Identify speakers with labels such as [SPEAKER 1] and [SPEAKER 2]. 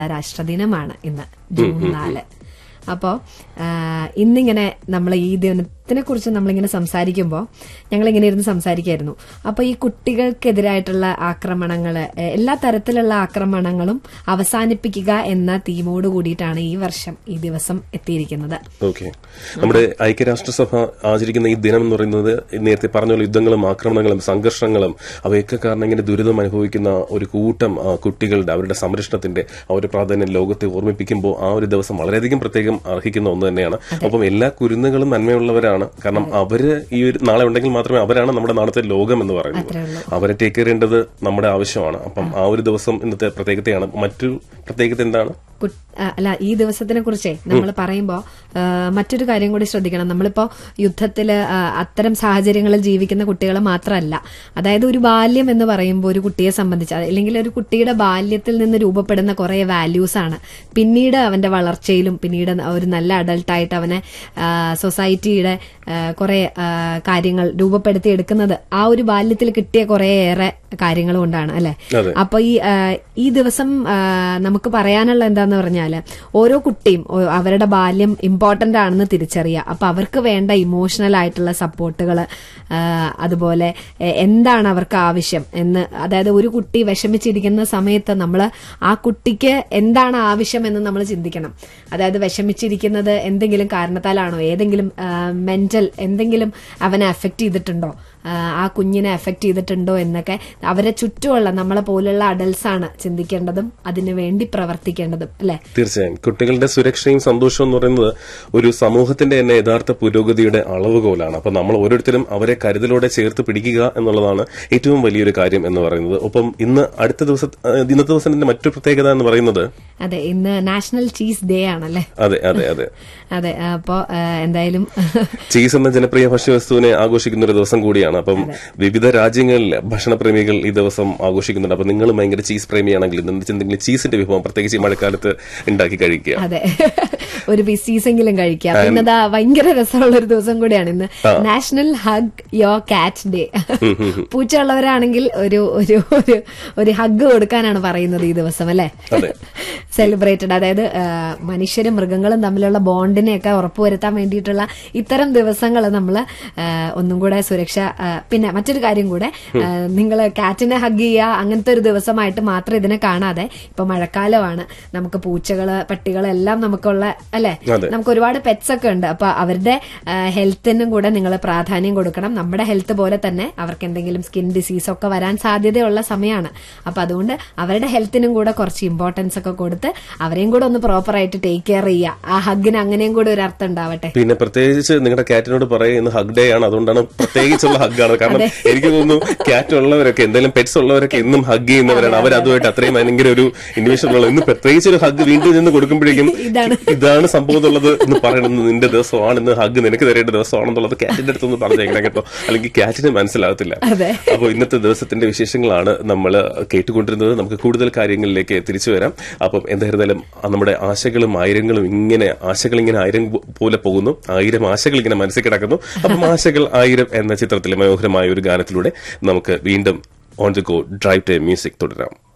[SPEAKER 1] രാഷ്ട്ര ദിനമാണ് ഇന്ന് ജൂൺ നാല് അപ്പോ ആ, ഇന്നിങ്ങനെ നമ്മൾ ഈ ദിനത്തിനെ കുറിച്ച് നമ്മളിങ്ങനെ സംസാരിക്കുമ്പോൾ ഞങ്ങൾ ഇങ്ങനെ ഇരുന്ന് സംസാരിക്കായിരുന്നു അപ്പൊ ഈ കുട്ടികൾക്കെതിരായിട്ടുള്ള ആക്രമണങ്ങള് എ, എല്ലാ തരത്തിലുള്ള ആക്രമണങ്ങളും അവസാനിപ്പിക്കുക എന്ന തീമോട് കൂടിയിട്ടാണ് ഈ വർഷം ഈ ദിവസം എത്തിയിരിക്കുന്നത്
[SPEAKER 2] ഓക്കെ നമ്മുടെ ഐക്യരാഷ്ട്രസഭ ആചരിക്കുന്ന ഈ ദിനം എന്ന് പറയുന്നത് നേരത്തെ പറഞ്ഞ പോലെ യുദ്ധങ്ങളും ആക്രമണങ്ങളും സംഘർഷങ്ങളും അവയൊക്കെ കാരണം ഇങ്ങനെ ദുരിതം അനുഭവിക്കുന്ന ഒരു കൂട്ടം ആ, കുട്ടികളുടെ അവരുടെ സംരക്ഷണത്തിന്റെ ആ ഒരു പ്രാധാന്യം ലോകത്തെ ഓർമ്മിപ്പിക്കുമ്പോൾ ആ ഒരു ദിവസം വളരെയധികം പ്രത്യേകം അർഹിക്കുന്ന ഒന്ന് തന്നെയാണ് അപ്പം എല്ലാ കുരുന്നുകളും നന്മയുള്ളവരാണ് കാരണം അവര് ഈ ഒരു നാളെ ഉണ്ടെങ്കിൽ മാത്രമേ അവരാണ് നമ്മുടെ നാളത്തെ ലോകം എന്ന് പറയുന്നത്
[SPEAKER 1] അത്രേ ഉള്ളൂ
[SPEAKER 2] അവരെ ടേക്ക് കെയർ ചെയ്യേണ്ടത് നമ്മുടെ ആവശ്യമാണ് അപ്പം ആ ഒരു ദിവസം ഇന്നത്തെ പ്രത്യേകതയാണ് മറ്റു പ്രത്യേകത എന്താണ്
[SPEAKER 1] കുട്ട്- ആ, അല്ല ഈ ദിവസത്തിനെ കുറിച്ചേ നമ്മൾ പറയുമ്പോ ആ, മറ്റൊരു കാര്യം കൂടി ശ്രദ്ധിക്കണം നമ്മളിപ്പോ യുദ്ധത്തില് ആ, അത്തരം സാഹചര്യങ്ങളിൽ ജീവിക്കുന്ന കുട്ടികൾ മാത്രമല്ല അതായത് ഒരു ബാല്യം എന്ന് പറയുമ്പോൾ ഒരു കുട്ടിയെ സംബന്ധിച്ച് അല്ലെങ്കിൽ ഒരു കുട്ടിയുടെ ബാല്യത്തിൽ നിന്ന് രൂപപ്പെടുന്ന കുറെ വാല്യൂസ് ആണ് പിന്നീട് അവന്റെ വളർച്ചയിലും പിന്നീട് ഒരു നല്ല അഡൾട്ടായിട്ട് അവനെ ആ, സൊസൈറ്റിയുടെ ആ, കുറെ ആ, കാര്യങ്ങൾ രൂപപ്പെടുത്തി എടുക്കുന്നത് ആ ഒരു ബാല്യത്തിൽ കിട്ടിയ കുറേയേറെ കാര്യങ്ങൾ കൊണ്ടാണ് അല്ലെ
[SPEAKER 2] അതെ.
[SPEAKER 1] അപ്പൊ ഈ ആ, ഈ ദിവസം ആ, നമുക്ക് പറയാനുള്ള എന്താന്ന് പറഞ്ഞാല് ഓരോ കുട്ടിയും ഓ- അവരുടെ ബാല്യം ഇമ്പോർട്ടന്റ് ആണെന്ന് തിരിച്ചറിയുക അപ്പൊ അവർക്ക് വേണ്ട ഇമോഷണൽ ആയിട്ടുള്ള സപ്പോർട്ടുകൾ അതുപോലെ എ, എന്താണ് അവർക്ക് ആവശ്യം എന്ന് അതായത് ഒരു കുട്ടി വിഷമിച്ചിരിക്കുന്ന സമയത്ത് നമ്മൾ ആ കുട്ടിക്ക് എന്താണ് ആവശ്യം എന്ന് നമ്മൾ ചിന്തിക്കണം അതായത് വിഷമിച്ചിരിക്കുന്നത് എന്തെങ്കിലും കാരണത്താലാണോ ഏതെങ്കിലും മെന്റൽ എന്തെങ്കിലും അവനെ അഫക്റ്റ് ചെയ്തിട്ടുണ്ടോ ആ, ആ കുഞ്ഞിനെ അഫക്റ്റ് ചെയ്തിട്ടുണ്ടോ എന്നൊക്കെ അവരെ ചുറ്റുമുള്ള നമ്മളെ പോലുള്ള അഡൽസ് ആണ് ചിന്തിക്കേണ്ടതും അതിനു വേണ്ടി പ്രവർത്തിക്കേണ്ടതും അല്ലെ
[SPEAKER 2] തീർച്ചയായും കുട്ടികളുടെ സുരക്ഷയും സന്തോഷവും എന്ന് പറയുന്നത് ഒരു സമൂഹത്തിന്റെ തന്നെ യഥാർത്ഥ പുരോഗതിയുടെ അളവുകോലാണ് അപ്പൊ നമ്മൾ ഓരോരുത്തരും അവരെ കരുതലോടെ ചേർത്ത് പിടിക്കുക എന്നുള്ളതാണ് ഏറ്റവും വലിയൊരു കാര്യം എന്ന് പറയുന്നത് ഒപ്പം ഇന്ന് അടുത്ത ദിവസം ഇന്നത്തെ ദിവസത്തിന്റെ മറ്റു പ്രത്യേകത എന്ന് പറയുന്നത്
[SPEAKER 1] അതെ ഇന്ന് നാഷണൽ ചീസ് ഡേ ആണല്ലേ
[SPEAKER 2] അതെ അതെ അതെ
[SPEAKER 1] അതെ അപ്പോ ആ, എന്തായാലും
[SPEAKER 2] ചീസ് എന്ന ജനപ്രിയ ഭക്ഷ്യവസ്തുവിനെ ആഘോഷിക്കുന്ന ഒരു ദിവസം കൂടിയാണ് അപ്പം വിവിധ രാജ്യങ്ങളിൽ ഭക്ഷണപ്രേമികൾ ഈ ദിവസം ആഘോഷിക്കുന്നുണ്ട് അപ്പൊ നിങ്ങൾ ഭയങ്കര ചീസ് പ്രേമിയാണെങ്കിൽ ഇന്ന് എന്തെങ്കിലും ചീസിന്റെ വിഭവം പ്രത്യേകിച്ച് ഈ മഴക്കാലത്ത് ഉണ്ടാക്കി കഴിക്കുക
[SPEAKER 1] അതെ ഒരു പീസീസെങ്കിലും കഴിക്കാം പിന്നെ അതാ ഭയങ്കര രസമുള്ള ഒരു ദിവസം കൂടിയാണ് ഇന്ന് നാഷണൽ ഹഗ് യോ കാറ്റ് ഡേ പൂച്ച ഉള്ളവരാണെങ്കിൽ ഒരു ഒരു ഒരു ഒരു ഹഗ് കൊടുക്കാനാണ് പറയുന്നത് ഈ ദിവസം അല്ലെ
[SPEAKER 2] അതെ.
[SPEAKER 1] സെലിബ്രേറ്റഡ് അതായത് ആ, മനുഷ്യരും മൃഗങ്ങളും തമ്മിലുള്ള ബോണ്ടിനെയൊക്കെ ഉറപ്പുവരുത്താൻ വേണ്ടിയിട്ടുള്ള ഇത്തരം ദിവസങ്ങൾ നമ്മൾ ഒന്നും കൂടെ സുരക്ഷ ആ, പിന്നെ മറ്റൊരു കാര്യം കൂടെ നിങ്ങൾ കാറ്റിനെ ഹഗ് ചെയ്യുക അങ്ങനത്തെ ഒരു ദിവസമായിട്ട് മാത്രം ഇതിനെ കാണാതെ ഇപ്പൊ മഴക്കാലമാണ് നമുക്ക് പൂച്ചകള് പട്ടികള് എല്ലാം നമുക്കുള്ള അല്ലെ
[SPEAKER 2] അതെ.
[SPEAKER 1] നമുക്ക് ഒരുപാട് പെറ്റ്സ് ഒക്കെ ഉണ്ട് അപ്പൊ അവരുടെ ഹെൽത്തിനും കൂടെ നിങ്ങൾ പ്രാധാന്യം കൊടുക്കണം നമ്മുടെ ഹെൽത്ത് പോലെ തന്നെ അവർക്ക് എന്തെങ്കിലും സ്കിൻ ഡിസീസ് ഒക്കെ വരാൻ സാധ്യതയുള്ള സമയമാണ് അപ്പൊ അതുകൊണ്ട് അവരുടെ ഹെൽത്തിനും കൂടെ കുറച്ച് ഇമ്പോർട്ടൻസ് ഒക്കെ കൊടുത്ത് അവരെയും കൂടെ ഒന്ന് പ്രോപ്പർ ആയിട്ട് ടേക്ക് കെയർ ചെയ്യുക ആ ഹഗ്ഗിന് അങ്ങനെയും കൂടെ ഒരു അർത്ഥം ഉണ്ടാവട്ടെ
[SPEAKER 2] പിന്നെ പ്രത്യേകിച്ച് നിങ്ങളുടെ കാറ്റിനോട് പറയുന്ന ഹഗ് ഡേ ആണ് അതുകൊണ്ടാണ് പ്രത്യേകിച്ചുള്ള ഹഗ്ഗാണ് കാരണം എനിക്ക് തോന്നുന്നു കാറ്റ് ഉള്ളവരൊക്കെ എന്തെങ്കിലും പെറ്റ്സ് ഉള്ളവരൊക്കെ എന്നും ഹഗ് ചെയ്യുന്നവരാണ് അവർ അതുമായിട്ട് അത്രയും ഭയങ്കര ഒരു ഇൻവേഷൻ ഉള്ളത് ഇന്ന് പ്രത്യേകിച്ച് ഒരു ഹഗ് വീണ്ടും നിന്ന് കൊടുക്കുമ്പോഴേക്കും
[SPEAKER 1] ഇതാണ്.
[SPEAKER 2] ഇതാണ് സംഭവം എന്നുള്ളത് എന്ന് പറയണമെന്ന് നിന്റെ ദിവസമാണ് ഇന്ന് ഹഗ് നിനക്ക് തരേണ്ട ദിവസമാണെന്നുള്ളത് കാറ്റിന്റെ അടുത്തൊന്ന് പറഞ്ഞേക്കണം കേട്ടോ അല്ലെങ്കിൽ കാറ്റിന് മനസ്സിലാകത്തില്ല
[SPEAKER 1] അതെ.
[SPEAKER 2] അപ്പോൾ ഇന്നത്തെ ദിവസത്തിന്റെ വിശേഷങ്ങളാണ് നമ്മൾ കേട്ടുകൊണ്ടിരുന്നത് നമുക്ക് കൂടുതൽ കാര്യങ്ങളിലേക്ക് തിരിച്ചു വരാം അപ്പം എന്തായിരുന്നാലും നമ്മുടെ ആശകളും ആയിരങ്ങളും ഇങ്ങനെ ആശകൾ ഇങ്ങനെ ആയിരം പോ- പോലെ പോകുന്നു ആയിരം ആശകൾ ഇങ്ങനെ മനസ്സിൽ കിടക്കുന്നു അപ്പം ആശകൾ ആയിരം എന്ന ചിത്രത്തിലെ മനോഹരമായ ഒരു ഗാനത്തിലൂടെ നമുക്ക് വീണ്ടും on the go drive time music തുടരാം